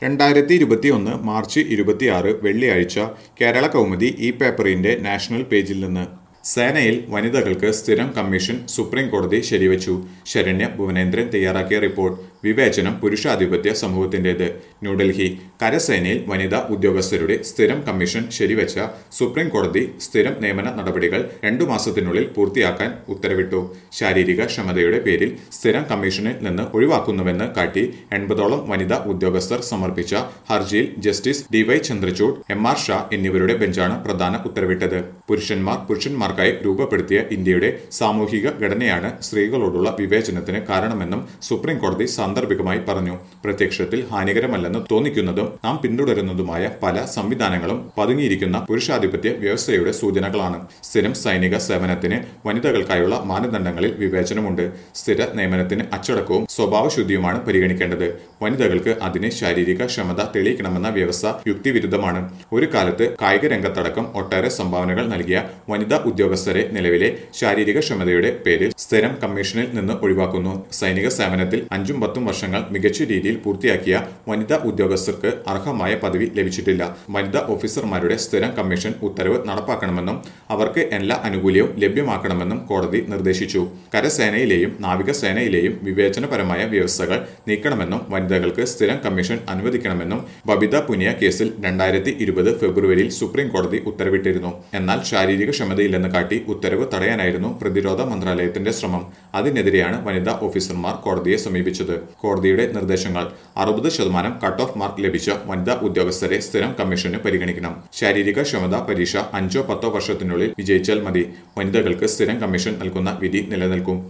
രണ്ടായിരത്തി ഇരുപത്തിയൊന്ന് മാർച്ച് ഇരുപത്തിയാറ് വെള്ളിയാഴ്ച കേരള കൗമുദി ഈ പേപ്പറിന്റെ നാഷണൽ പേജിൽ നിന്ന് സേനയിൽ വനിതകൾക്ക് സ്ഥിരം കമ്മീഷൻ സുപ്രീം കോടതി ശരിവച്ചു ശരണ്യ ഭുവനേന്ദ്രൻ തയ്യാറാക്കിയ റിപ്പോർട്ട് വിവേചനം പുരുഷാധിപത്യ സമൂഹത്തിന്റേത് ന്യൂഡൽഹി കരസേനയിൽ വനിതാ ഉദ്യോഗസ്ഥരുടെ സ്ഥിരം കമ്മീഷൻ ശരിവച്ച സുപ്രീം കോടതി സ്ഥിരം നിയമന നടപടികൾ രണ്ടു മാസത്തിനുള്ളിൽ പൂർത്തിയാക്കാൻ ഉത്തരവിട്ടു ശാരീരിക ക്ഷമതയുടെ പേരിൽ സ്ഥിരം കമ്മീഷനിൽ നിന്ന് ഒഴിവാക്കുന്നുവെന്ന് കാട്ടി എൺപതോളം വനിതാ ഉദ്യോഗസ്ഥർ സമർപ്പിച്ച ഹർജിയിൽ justice D Y Chandrachud M R Shah എന്നിവരുടെ ബെഞ്ചാണ് പ്രധാന ഉത്തരവിട്ടത് പുരുഷന്മാർ പുരുഷന്മാർക്കായി രൂപപ്പെടുത്തിയ ഇന്ത്യയുടെ സാമൂഹിക ഘടനയാണ് സ്ത്രീകളോടുള്ള വിവേചനത്തിന് കാരണമെന്നും സുപ്രീം കോടതി സാന്ദർഭികമായി പറഞ്ഞു പ്രത്യക്ഷത്തിൽ ഹാനികരമല്ലെന്ന് തോന്നിക്കുന്നതും നാം പിന്തുടരുന്നതുമായ പല സംവിധാനങ്ങളും പതുങ്ങിയിരിക്കുന്ന പുരുഷാധിപത്യ വ്യവസ്ഥയുടെ സൂചനകളാണ് സ്ഥിരം സൈനിക സേവനത്തിന് വനിതകൾക്കായുള്ള മാനദണ്ഡങ്ങളിൽ വിവേചനമുണ്ട് സ്ഥിര നിയമനത്തിന് അച്ചടക്കവും സ്വഭാവശുദ്ധിയുമാണ് പരിഗണിക്കേണ്ടത് വനിതകൾക്ക് അതിന് ശാരീരിക ക്ഷമത തെളിയിക്കണമെന്ന വ്യവസ്ഥ യുക്തിവിരുദ്ധമാണ് ഒരു കാലത്ത് കായിക രംഗത്തടക്കം ഒട്ടേറെ സംഭാവനകൾ നൽകിയ വനിതാ ഉദ്യോഗസ്ഥരെ നിലവിലെ ശാരീരിക ക്ഷമതയുടെ പേരിൽ സ്ഥിരം കമ്മീഷനിൽ നിന്ന് ഒഴിവാക്കുന്നു സൈനിക സേവനത്തിൽ അഞ്ചും പത്തും വർഷങ്ങൾ മികച്ച രീതിയിൽ പൂർത്തിയാക്കിയ വനിതാ ഉദ്യോഗസ്ഥർക്ക് അർഹമായ പദവി ലഭിച്ചിട്ടില്ല വനിതാ ഓഫീസർമാരുടെ സ്ഥിരം കമ്മീഷൻ ഉത്തരവ് നടപ്പാക്കണമെന്നും അവർക്ക് എല്ലാ ആനുകൂല്യവും ലഭ്യമാക്കണമെന്നും കോടതി നിർദ്ദേശിച്ചു കരസേനയിലെയും നാവികസേനയിലെയും വിവേചനപരമായ വ്യവസ്ഥകൾ നീക്കണമെന്നും വനിതകൾക്ക് സ്ഥിരം കമ്മീഷൻ അനുവദിക്കണമെന്നും ബബിത പുനിയ കേസിൽ രണ്ടായിരത്തി ഇരുപത് ഫെബ്രുവരിയിൽ സുപ്രീം കോടതി ഉത്തരവിട്ടിരുന്നു എന്നാൽ ശാരീരിക ക്ഷമതയില്ലെന്ന് കാട്ടി ഉത്തരവ് തടയാനായിരുന്നു പ്രതിരോധ മന്ത്രാലയത്തിന്റെ ശ്രമം അതിനെതിരെയാണ് വനിതാ ഓഫീസർമാർ കോടതിയെ സമീപിച്ചത് കോടതിയുടെ നിർദ്ദേശങ്ങൾ അറുപത് ശതമാനം കട്ട് ഓഫ് മാർക്ക് ലഭിച്ച വനിതാ ഉദ്യോഗസ്ഥരെ സ്ഥിരം കമ്മീഷന് പരിഗണിക്കണം ശാരീരിക ക്ഷമത പരീക്ഷ അഞ്ചോ പത്തോ വർഷത്തിനുള്ളിൽ വിജയിച്ചാൽ മതി വനിതകൾക്ക് സ്ഥിരം കമ്മീഷൻ നൽകുന്ന വിധി നിലനിൽക്കും